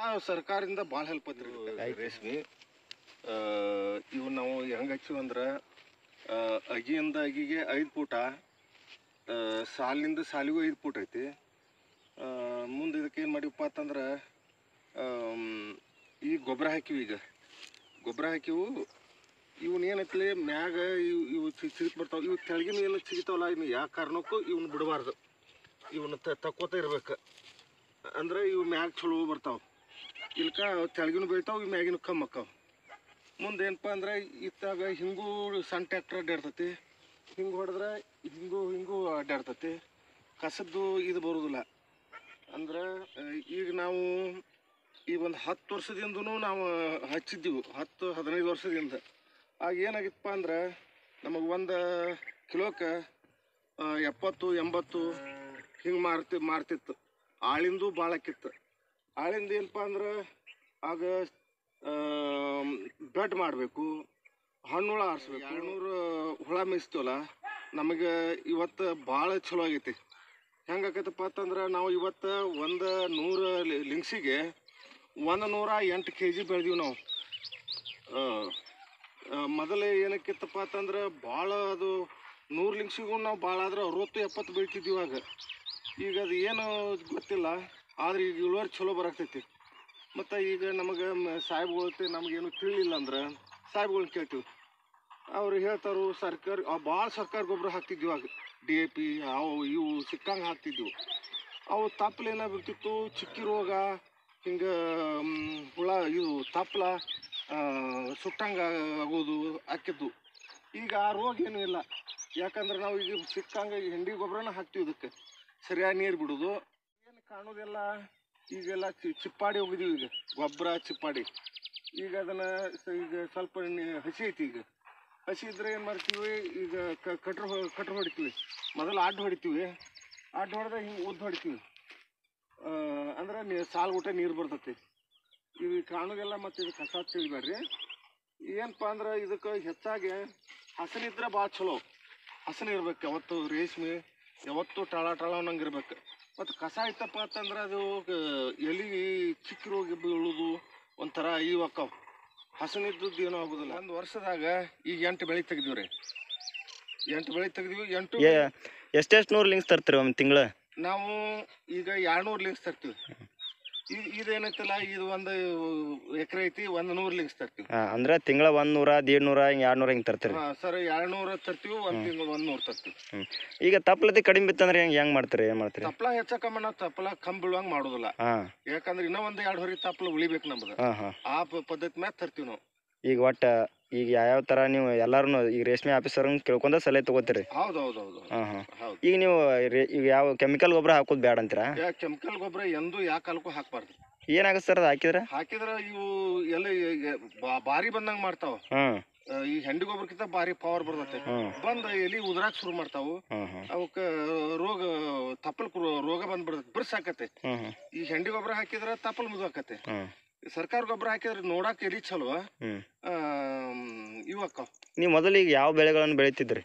ಸರ್ಕಾರದಿಂದ ಭಾಳ ಹೆಲ್ಪ್ ಐತ್ರಿ ಆಯ್ತು. ರೇಷ್ಮೆ ಆ, ಇವು ನಾವು ಹೆಂಗೆ ಹಚ್ಚಿವಿ ಅಂದ್ರೆ ಆ, ಅಗಿಯಿಂದ ಅಗಿಗೆ ಐದು ಫೂಟ ಆ, ಸಾಲಿನಿಂದ ಸಾಲಿಗೂ ಐದು ಫೂಟ್ ಐತಿ ಮುಂದೆ ಇದಕ್ಕೆ ಏನು ಮಾಡಿವಪ್ಪ ಅಂತಂದ್ರೆ ಆಮ್, ಈ ಗೊಬ್ಬರ ಹಾಕಿವಿ ಈಗ ಗೊಬ್ಬರ ಹಾಕಿವು ಇವನ್ ಏನೈತ್ಲಿ ಮ್ಯಾಗ ಇವು ಇವು ಚಿ- ಚಿಗಿತ್ ಬರ್ತಾವ ಇವು ಕೆಳಗಿನ ಏನು ಚಿಗಿತಾವಲ್ಲ ಇನ್ನು ಯಾವ ಕಾರಣಕ್ಕೂ ಇವನ್ನ ಬಿಡಬಾರ್ದು ಇವನ್ನ ತಕ್ಕೋತ ಇರ್ಬೇಕು ಅಂದ್ರೆ ಇವು ಮ್ಯಾಗ ಚಲೋ ಬರ್ತಾವ ಇಲ್ಕ ತೆಳಗಿನ ಬೆಳಿತಾವ ಇವು ಮ್ಯಾಗಿನ ಕಮ್ಮಿ ಆಕ್ಕಾವ ಮುಂದೆ ಏನಪ್ಪ ಅಂದ್ರೆ ಇತ್ತಾಗ ಹಿಂಗೂ ಸಣ್ಣ ಟ್ಯಾಕ್ಟರ್ ಅಡ್ಡಾಡ್ತತಿ ಹಿಂಗೆ ಹೊಡೆದ್ರೆ ಹಿಂಗೂ ಹಿಂಗೂ ಅಡ್ಡಾಡ್ತತಿ ಕಸದ್ದು ಇದು ಬರೋದಿಲ್ಲ ಅಂದ್ರೆ ಆ, ಈಗ ನಾವು ಈ ಒಂದು ಹತ್ತು ವರ್ಷದಿಂದನೂ ನಾವು ಹಚ್ಚಿದ್ದೀವಿ ಹತ್ತು ಹದಿನೈದು ವರ್ಷದಿಂದ ಆಗ ಏನಾಗಿತ್ತಪ್ಪ ಅಂದ್ರೆ ನಮಗೆ ಒಂದು ಕಿಲೋಕ್ಕೆ ಆ, ಎಪ್ಪತ್ತು ಎಂಬತ್ತು ಹಿಂಗೆ ಮಾರ್ತಿ ಮಾರ್ತಿತ್ತು ಆಳಿಂದು ಭಾಳ ಆಕಿತ್ತು ಆಳಿಂದ ಏನಪ್ಪ ಅಂದ್ರೆ ಆಗ ಬೆಡ್ ಮಾಡಬೇಕು ಹಣ್ಣುಳ ಆರಿಸ್ಬೇಕು ಎರಡುನೂರು ಹುಳ ಮೇಯಿಸ್ತೀವಲ್ಲ ನಮಗೆ ಇವತ್ತು ಭಾಳ ಚಲೋ ಆಗೈತಿ ಹೆಂಗಾಕೈತಪ್ಪ ಅಂತಂದ್ರೆ ನಾವು ಇವತ್ತು ಒಂದು ನೂರು ಲಿ- ಲಿಂಗ್ಸಿಗೆ ಒಂದು ನೂರ ಎಂಟು ಕೆ ಜಿ ಬೆಳೆದೀವಿ ನಾವು ಆ, ಆ, ಮೊದಲೇ ಏನಕ್ಕಿತ್ತಪ್ಪ ಅಂತಂದ್ರೆ ಭಾಳ ಅದು ನೂರು ಲಿಂಗ್ಸಿಗೂ ನಾವು ಭಾಳ ಆದ್ರೆ ಅರವತ್ತು ಎಪ್ಪತ್ತು ಬೆಳಿತಿದ್ವಿ ಇವಾಗ ಈಗ ಅದು ಏನು ಗೊತ್ತಿಲ್ಲ ಆದ್ರೆ ಈಗ ಇಳುವರಿ ಚಲೋ ಬರಾಕ್ತೈತಿ ಮತ್ತು ಈಗ ನಮಗೆ ಸಾಹೇಬ್ಗಳತ್ತೆ ನಮಗೇನು ತಿಳಿಲಿಲ್ಲ ಅಂದ್ರೆ ಸಾಹೇಬ್ಗಳನ್ನ ಕೇಳ್ತೀವಿ ಅವ್ರು ಹೇಳ್ತಾರು ಸರ್ಕಾರ ಭಾಳ ಸರ್ಕಾರ ಗೊಬ್ಬರ ಹಾಕ್ತಿದ್ವಿ ಆಗ ಡಿ ಎ ಪಿ ಅವು ಇವು ಸಿಕ್ಕಂಗೆ ಹಾಕ್ತಿದ್ವು ಅವು ತಪ್ಪಲು ಏನಾಗ್ಬಿಡ್ತಿತ್ತು ಚಿಕ್ಕಿ ರೋಗ ಹಿಂಗೆ ಹುಳ ಇದು ತಪ್ಪಲ ಸುಟ್ಟಂಗೆ ಆಗೋದು ಹಾಕಿದ್ದು ಈಗ ಆ ರೋಗ ಏನೂ ಇಲ್ಲ ಯಾಕಂದ್ರೆ ನಾವು ಈಗ ಸಿಕ್ಕಂಗೆ ಹೆಂಡಿ ಗೊಬ್ಬರನ ಹಾಕ್ತೀವಿ ಇದಕ್ಕೆ ಸರಿಯಾಗಿ ನೀರು ಬಿಡೋದು ಏನು ಕಾಣೋದೆಲ್ಲ ಈಗೆಲ್ಲ ಚಿ- ಚಿಪ್ಪಾಡಿ ಹೋಗಿದೀವಿ ಈಗ ಗೊಬ್ಬರ ಚಿಪ್ಪಾಡಿ ಈಗ ಅದನ್ನ ಸ- ಈಗ ಸ್ವಲ್ಪ ನಿ- ಹಸಿ ಐತಿ ಈಗ ಹಸಿ ಇದ್ರೆ ಏನು ಮಾಡ್ತೀವಿ ಈಗ ಕ- ಕಟ್ರ ಹೊ- ಕಟ್ರ ಹೊಡಿತೀವಿ ಮೊದಲು ಅಡ್ಡ ಹೊಡಿತೀವಿ ಅಡ್ಡ ಹೊಡೆದ ಹಿಂಗೆ ಉದ್ದ ಹೊಡಿತೀವಿ ಆ, ಅಂದ್ರೆ ನೀ ಸಾಲು ಊಟ ನೀರು ಬರ್ತೈತಿ ಇವು ಕಾಣೋದೆಲ್ಲ ಮತ್ತು ಇದು ಕಸ ತಿಳಿಬೇಡ್ರಿ ಏನಪ್ಪ ಅಂದ್ರೆ ಇದಕ್ಕೆ ಹೆಚ್ಚಾಗಿ ಹಸನಿದ್ರೆ ಭಾಳ ಚಲೋ ಹಸನ ಇರ್ಬೇಕು ಯಾವತ್ತು ರೇಷ್ಮೆ ಯಾವತ್ತು ಟಳ ಟಳ ಅನ್ನಂಗೆ ಇರ್ಬೇಕು ಮತ್ತು ಕಸ ಐತಪ್ಪ ಅಂತಂದ್ರೆ ಅದು ಆ, ಎಲಿ ಚಿಕ್ಕ ರೋಗ ಬೀಳೋದು ಒಂಥರ ಇವು ಅಕ್ಕಾವ ಹಸನಿದ್ದದ್ದು ಏನೂ ಆಗೋದಿಲ್ಲ ಒಂದು ವರ್ಷದಾಗ ಈಗ ಎಂಟು ಬೆಳೆ ತೆಗ್ದೀವಿ ರೀ ಎಂಟು ಬೆಳೆ ತೆಗ್ದೀವಿ ಎಂಟು ಏ ಎಷ್ಟೆಷ್ಟು ನೂರು ಲಿಂಕ್ಸ್ ತರ್ತೀರಿ ಒಂದು ತಿಂಗಳು ನಾವು ಈಗ ಎರಡ್ನೂರು ಲಿಂಕ್ಸ್ ತರ್ತೀವಿ ಇದು ಇದೇನೈತಲ್ಲ ಇದು ಒಂದು ಎಕರೆ ಐತಿ ಒಂದು ನೂರು ಲಿಂಕ್ಸ್ ತರ್ತೀವಿ ಹಾಂ ಅಂದ್ರೆ ತಿಂಗಳ ಒಂದು ನೂರ ದೇಡ್ ನೂರ ಹಿಂಗೆ ಎರಡು ನೂರ ಹಿಂಗೆ ತರ್ತೀರಿ ಹಾಂ ಸರ್ ಎರಡ್ನೂರು ತರ್ತೀವಿ ಒಂದು ತಿಂಗಳು ಒಂದು ನೂರು ತರ್ತೀವಿ ಹ್ಞೂ ಈಗ ತಪ್ಪಲತಿ ಕಡಿಮೆ ಬಿತ್ತಂದ್ರೆ ಹೆಂಗೆ ಹೆಂಗೆ ಮಾಡ್ತೀರಿ ಏನು ಮಾಡ್ತೀರಿ ತಪ್ಪಲ ಹೆಚ್ಚಕಮ್ಮ ನಾವು ತಪ್ಪಲ ಕಂಬ್ ಬೀಳುವಂಗೆ ಮಾಡೋದಿಲ್ಲ ಹಾಂ ಯಾಕಂದ್ರೆ ಇನ್ನೂ ಒಂದು ಎರಡು ಹೊರಿ ತಪ್ಪಲ ಉಳಿಬೇಕು ನಮ್ದು ಹಾಂ ಹಾಂ ಆ ಪ- ಪದ್ಧತಿ ಮ್ಯಾಗ ತರ್ತೀವಿ ನಾವು ಈಗ ಒಟ್ಟು ಈಗ ಯಾವ್ಯಾವ ಥರ ನೀವು ಎಲ್ಲರೂ ಈಗ ರೇಷ್ಮೆ ಆಫೀಸರ್ನ ಕೇಳ್ಕೊಂಡ ಸಲಹೆ ತೊಗೋತೀರಿ ಹೌದು ಹೌದು ಹೌದು ಹಾಂ ಹಾಂ ಹೌದು ಈಗ ನೀವು ರೇ ಈಗ ಯಾವ ಕೆಮಿಕಲ್ ಗೊಬ್ಬರ ಹಾಕೋದು ಬೇಡ ಅಂತೀರಾ ಯಾ ಕೆಮಿಕಲ್ ಗೊಬ್ಬರ ಎಂದೂ ಯಾ ಕಾಲಕ್ಕೂ ಹಾಕ್ಬಾರ್ದು ಏನಾಗುತ್ತೆ ಸರ್ ಅದು ಹಾಕಿದ್ರೆ ಹಾಕಿದ್ರೆ ಇವು ಎಲ್ಲ ಈಗ ಬಾ- ಭಾರಿ ಬಂದಂಗೆ ಮಾಡ್ತಾವ ಹಾಂ ಆ, ಈ ಹೆಂಡಿ ಗೊಬ್ಬರಕ್ಕಿಂತ ಭಾರಿ ಪವರ್ ಬರ್ತೈತೆ ಹ್ಞೂ ಬಂದ ಎಲಿ ಉದ್ರಾಕ್ ಶುರು ಮಾಡ್ತಾವು ಹ್ಞೂ ಹ್ಞೂ ಅವಕ್ಕೆ ರೋಗ ತಪ್ಪಲ್ ರೋಗ ಬಂದ್ಬಿಡ್ತೈತೆ ಬಿರ್ಸಾಕತ್ತೆ ಹ್ಞೂ ಹ್ಞೂ ಈ ಹೆಂಡಿ ಗೊಬ್ಬರ ಹಾಕಿದ್ರೆ ತಪ್ಪಲ್ ಮುದುವಾಕತ್ತೆ ಹ್ಞೂ ಸರ್ಕಾರ ಗೊಬ್ಬರ ಹಾಕಿದ್ರೆ ನೋಡಾಕ ಎಲಿ ಚಲೋ ಹ್ಞೂ ಇವು ಅಕ್ಕಾವ ನೀವು ಮೊದಲು ಈಗ ಯಾವ ಬೆಳೆಗಳನ್ನು ಬೆಳಿತಿದ್ರಿ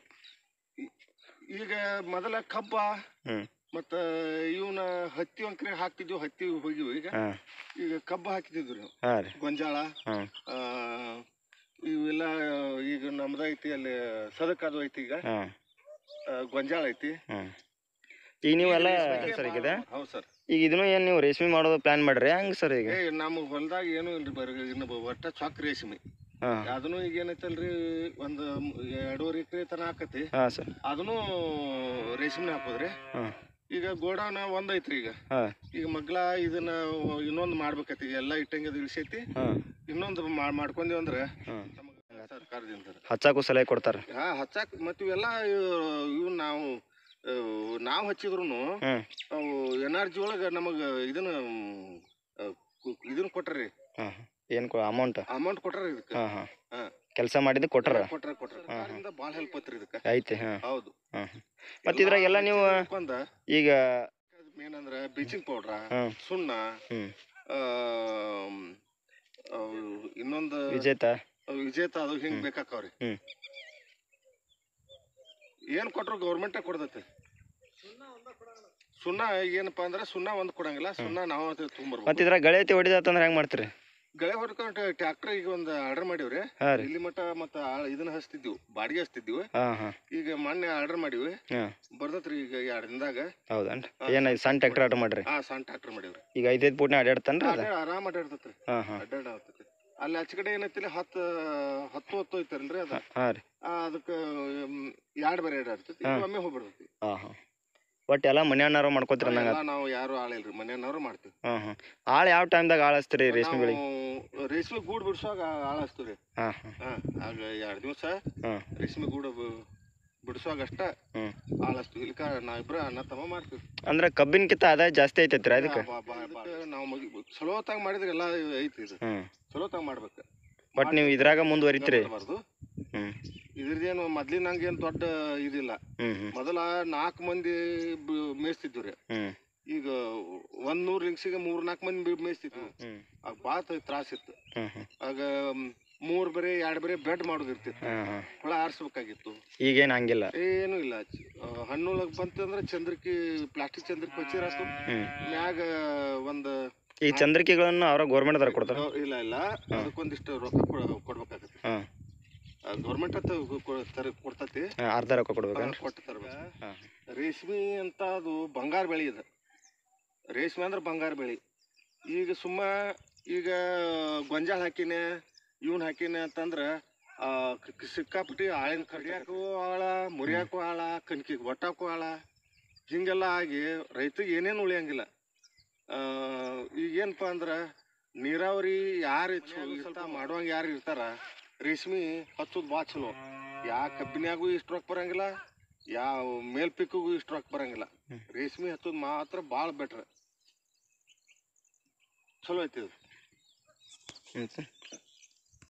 ಈಗ ಮೊದಲ ಕಬ್ಬ ಹ್ಞೂ ಮತ್ತು ಇವನ್ನ ಹತ್ತಿ ಒಂಕ್ರೆ ಹಾಕ್ತಿದ್ವಿ ಹತ್ತಿ ಹೋಗಿವು ಈಗ ಹಾಂ ಈಗ ಕಬ್ಬು ಹಾಕ್ತಿದ್ವಿ ನಾವು ಹಾಂ ರೀ ಗೊಂಜಾಳ ಹಾಂ ಆ, ಇವೆಲ್ಲ ಈಗ ನಮ್ದು ಐತಿ ಅಲ್ಲಿ ಸದಕದು ಐತಿ ಈಗ ಹಾಂ ಆ, ಗೊಂಜಾಳ ಐತಿ ಹಾಂ ಈಗ ನೀವೆಲ್ಲ ಸರ್ ಈಗ ಇದೆ? ಹೌದು ಸರ್ ಈಗ ಇದನ್ನು ಏನು ನೀವು ರೇಷ್ಮೆ ಮಾಡೋದು ಪ್ಲ್ಯಾನ್ ಮಾಡ್ರಿ ಹಂಗೆ ಸರ್ ಈಗ ಏ ನಮ್ಮ ಹೊಲದಾಗ ಏನು ಇಲ್ರಿ ಬರೀ ಇನ್ನು ಬ- ಒಟ್ಟ ಚೊಕ್ ರೇಷ್ಮೆ ಹಾಂ ಅದನ್ನು ಈಗ ಏನೈತಲ್ರಿ ಒಂದು ಎರಡೂವರೆ ಎಕರೆ ತನ ಹಾಕತಿ ಹಾಂ ಸರ್ ಅದನ್ನು ರೇಷ್ಮೆ ಹಾಕೋದ್ರಿ ಹಾಂ ಈಗ ಗೋಡೌನ್ ಒಂದ್ ಐತ್ರಿ ಈಗ ಹಾಂ ಈಗ ಮಗ್ಲ ಇದನ್ನ ಇನ್ನೊಂದು ಮಾಡ್ಬೇಕೈತಿ ಈಗ ಎಲ್ಲ ಇಟ್ಟಂಗೆ ಅದು ಇಳಿಸೈತಿ ಹಾಂ ಇನ್ನೊಂದು ಮಾ- ಮಾಡ್ಕೊಂಡೇವ್ ಅಂದ್ರೆ ಹಾಂ ನಮಗೆ ಸರ್ಕಾರದಿಂದ ಹಚ್ಚಾಕು ಸಲಹೆ ಕೊಡ್ತಾರೆ ಹಾ ಹಚ್ಚಾಕ್ ಮತ್ತು ಇವೆಲ್ಲ ಇವು ನಾವು ನಾವು ಹಚ್ಚಿದ್ರು ಹ್ಞೂ ಅವು ಎನ್ ಆರ್ ಜಿ ಒಳಗೆ ನಮಗೆ ಇದನ್ನ ಆ, ಕು- ಇದನ್ನ ಕೊಟ್ರಿ ಹಾಂ ಏನು ಕೊ ಅಮೌಂಟ್ ಅಮೌಂಟ್ ಕೊಟ್ರ ಇದಕ್ಕೆ ಹಾಂ ಹಾಂ ಹಾ. ಕೆಲಸ ಮಾಡಿದ್ದು ಕೊಟ್ರ ಕೊಟ್ರ ಕೊಟ್ರ ಸರ್ಕಾರದಿಂದ ಭಾಳ ಹೆಲ್ಪ್ ಐತ್ರಿ ಇದಕ್ಕೆ ಐತಿ ಹಾಂ ಹೌದು ಹಾಂ ಮತ್ತು ಇದ್ರಾಗೆಲ್ಲ ನೀವು ಬಂದ ಈಗ ಮೇನ್ ಅಂದ್ರೆ ಬ್ಲೀಚಿಂಗ್ ಪೌಡ್ರ ಹಾಂ ಸುಣ್ಣ ಹ್ಞೂ ಆಮ್, ಅವು ಇನ್ನೊಂದು ವಿಜೇತ ಅವು ವಿಜೇತ ಅದು ಹಿಂಗ್ ಬೇಕಾಕವ್ರಿ ಹ್ಮ್. ಏನ್ ಕೊಟ್ರು ಗೌರ್ಮೆಂಟೇ ಕೊಡ್ತೈತಿ ಸುಣ್ಣ ಏನಪ್ಪಾ ಅಂದ್ರೆ ಸುಣ್ಣ ಒಂದ್ ಕೊಡಂಗಿಲ್ಲ ಸುಣ್ಣ ನಾವು ಮತ್ತು ತುಂಬರ್ಬೇಕು ಇದ್ರಾಗ ಗಳೆ ಐತಿ ಹೊಡಿದಾತಂದ್ರೆ ಹೆಂಗೆ ಮಾಡ್ತೀರಿ ಗಳೆ ಹೊಡ್ಕೊಂಡು ಟ್ರ್ಯಾಕ್ಟರ್ ಈಗ ಒಂದು ಆರ್ಡರ್ ಮಾಡೀವ್ರಿ ಹಾಂ ರೀ ಇಲ್ಲಿ ಮಟ್ಟ ಮತ್ತ ಆಳ್- ಇದನ್ನ ಹಚ್ತಿದ್ವಿ ಬಾಡಿಗೆ ಹಚ್ತಿದ್ವಿ ಹಾಂ ಹಾಂ ಈಗ ಮೊನ್ನೆ ಆರ್ಡರ್ ಮಾಡಿವಿ ಹಾಂ ಬರ್ತೈತ್ರಿ ಈಗ ಎರಡು ದಿನದಾಗ ಹೌದನ್ರಿ ಏನು ಸಣ್ಣ ಟ್ಯಾಕ್ಟರ್ ಆಟ ಮಾಡ್ರಿ ಆ ಸಣ್ಣ ಟ್ರ್ಯಾಕ್ಟರ್ ಮಾಡೀವ್ರಿ ಈಗ ಐದೈದು ಫೂಟ್ನ ಅಡ್ಯಾಡ್ತಾನ್ರಿ ಅದು ಅಡ್ಡಾಡ್- ಆರಾಮ್ ಅಡ್ಡಾಡ್ತೈತ್ರಿ ಹಾಂ ಹಾಂ ಅಡ್ಡಾಡ ಆಗ್ತೈತಿ ಅಲ್ಲಿ ಆಚೆ ಕಡೆ ಏನೈತಿಲ್ಲ ಹತ್ತು ಹತ್ತು ಹೊತ್ತು ಐತಲ್ರಿ ಅದ ಹಾಂ ರೀ ಅದಕ್ಕೆ ಎರಡು ಬೇರೆ ಅಡ್ಡಾಡ್ತೈತಿ ಇದು ಒಮ್ಮೆ ಹೋಗ್ಬಿಡ್ತೈತಿ ಹಾಂ ಹಾಂ ಒಟ್ಟು ಎಲ್ಲ ಮನ್ಯಾನಾರು ಮಾಡ್ಕೋತೀರಿ ಅಂದಂಗೆ ಎಲ್ಲ ನಾವು ಯಾರು ಆಳಿಲ್ರಿ ಮನೆಯವ್ರು ಮಾಡ್ತೀವಿ ಹಾಂ ಹಾಂ ಆಳು ಯಾವ ಟೈಮ್ದಾಗ ಆಳು ಹಚ್ತೀರಿ ರೇಷ್ಮೆ ಬೆಳಿಗ್ಗೆ ನಾವು ರೇಷ್ಮೆ ಗೂಡು ಬಿಡ್ಸುವಾಗ ಆಳ ಹಚ್ತೀವಿ ಹಾಂ ಹಾಂ ಹಾ ಆಗ ಎರಡು ದಿವಸ ಹಾಂ ರೇಷ್ಮೆ ಗೂಡು ಬ- ಬಿಡ್ಸುವಾಗ ಅಷ್ಟ ಹ್ಞೂ ಆಳ ಹಚ್ತೀವಿ ಇಲ್ಕ ನಾವಿಬ್ರ ಅಣ್ಣ ತಮ್ಮ ಮಾಡ್ತೀವಿ ಅಂದ್ರೆ ಕಬ್ಬಿನಕಿಂತ ಆದಾಯ ಜಾಸ್ತಿ ಐತೈತ್ರಿ ಅದಕ್ಕೆ ಬಾ- ಬಾ- ಬಾ- ನಾವು ಮಗಿ ಚಲೋತಾಗ ಮಾಡಿದ್ರೆ ಎಲ್ಲ ಐತಿ ಇದು ಹ್ಞೂ ಚಲೋತಾಗ ಮಾಡ್ಬೇಕು ಬಟ್ ನೀವು ಇದ್ರಾಗ ಮುಂದುವರಿತೀರಿ ಮಾಡಬಾರ್ದು ಹ್ಞೂ ಇದ್ರದ್ದೇನು ಮೊದ್ಲಿನಂಗೆ ಏನು ದೊಡ್ಡ ಇದಿಲ್ಲ ಹ್ಞೂ ಹ್ಞೂ ಮೊದಲ ನಾಲ್ಕು ಮಂದಿ ಬ- ಮೇಯ್ಸ್ತಿದ್ವಿ ರೀ ಹ್ಞೂ ಈಗ ಒಂದ್ ನೂರು ಲಿಂಗ್ಸಿಗೆ ಮೂರ್ ನಾಲ್ಕು ಮಂದಿ ಬಿ- ಮೇಯ್ಸ್ತಿದ್ವಿ ಹ್ಞೂ ಆಗ ಭಾಳ ತ್ರಾಸ ಇತ್ತು ಹ್ಞೂ ಹ್ಞೂ ಆಗ ಮ್, ಮೂರ್ ಬರೀ ಎರಡು ಬರೀ ಬೆಡ್ ಮಾಡೋದಿರ್ತಿತ್ತು ಹಾಂ ಹಾಂ ಹುಳ ಆರಿಸ್ಬೇಕಾಗಿತ್ತು ಈಗೇನು ಹಂಗಿಲ್ಲ ಏನು ಇಲ್ಲ ಹಣ್ಣೊಳಗೆ ಬಂತಂದ್ರೆ ಚಂದ್ರಕಿ ಪ್ಲಾಸ್ಟಿಕ್ ಚಂದ್ರಕಿ ಹಚ್ಚಿರಾತು ಹ್ಞೂ ಮ್ಯಾಗ ಒಂದು ಈ ಚಂದ್ರಿಕೆಗಳನ್ನು ಅವ್ರ ಗೌರ್ಮೆಂಟ್ದಾರ ಕೊಡ್ತಾರೆ ಇಲ್ಲ ಇಲ್ಲ ಅದಕ್ಕೊಂದಿಷ್ಟು ರೊಕ್ಕ ಕೊಡ- ಕೊಡ್ಬೇಕಾಗತ್ತೆ ಹಾಂ ಗೌರ್ಮೆಂಟ್ ಅಂತ ಕೊಡ್ತತಿ ಹಾಂ ಅರ್ಧ ರೊಕ್ಕ ಕೊಡ್ಬೇಕೇನ್ರಿ ಕೊಟ್ಟು ತರ್ಬೇಕು ಹಾಂ ರೇಷ್ಮೆ ಅಂತ ಅದು ಬಂಗಾರ ಬೆಳೆ ಇದು ರೇಷ್ಮೆ ಅಂದ್ರೆ ಬಂಗಾರ ಬೆಳೆ ಈಗ ಸುಮ್ಮ ಈಗ ಗೊಂಜಾಳ ಹಾಕಿನೆ ಇವನ್ ಹಾಕಿನೆ ಅಂತಂದ್ರೆ ಆ, ಕ- ಕ- ಸಿಕ್ಕಾಪಟ್ಟಿ ಆಳಿನ ಕಡಿಯಾಕೂ ಆಳ ಮುರಿಯಾಕೂ ಆಳ ಕಣ್ಕಿಗೆ ಒಟ್ಟಾಕೂ ಆಳ ಹಿಂಗೆಲ್ಲ ಆಗಿ ರೈತಗೆ ಏನೇನು ಉಳಿಯಂಗಿಲ್ಲ ಆ, ಈಗೇನಪ್ಪ ಅಂದ್ರೆ ನೀರಾವರಿ ಯಾರು ಸ್ವಲ್ಪ ಮಾಡುವಂಗೆ ಯಾರು ಇರ್ತಾರ ರೇಷ್ಮೆ ಹಚ್ಚೋದು ಭಾಳ ಚಲೋ ಯಾ ಕಬ್ಬಿನ್ಯಾಗೂ ಇಷ್ಟು ರೊಕ್ಕ ಬರಂಗಿಲ್ಲ ಯಾವ ಮೇಲ್ಪಿಕ್ಕಿಗೂ ಇಷ್ಟು ರೊಕ್ಕ ಬರಂಗಿಲ್ಲ ಹ್ಮ್. ರೇಷ್ಮೆ ಹಚ್ಚೋದು ಮಾತ್ರ ಭಾಳ ಬೆಟ್ರ್ ಚಲೋ ಐತಿ ಇದು ಹ್ಞೂ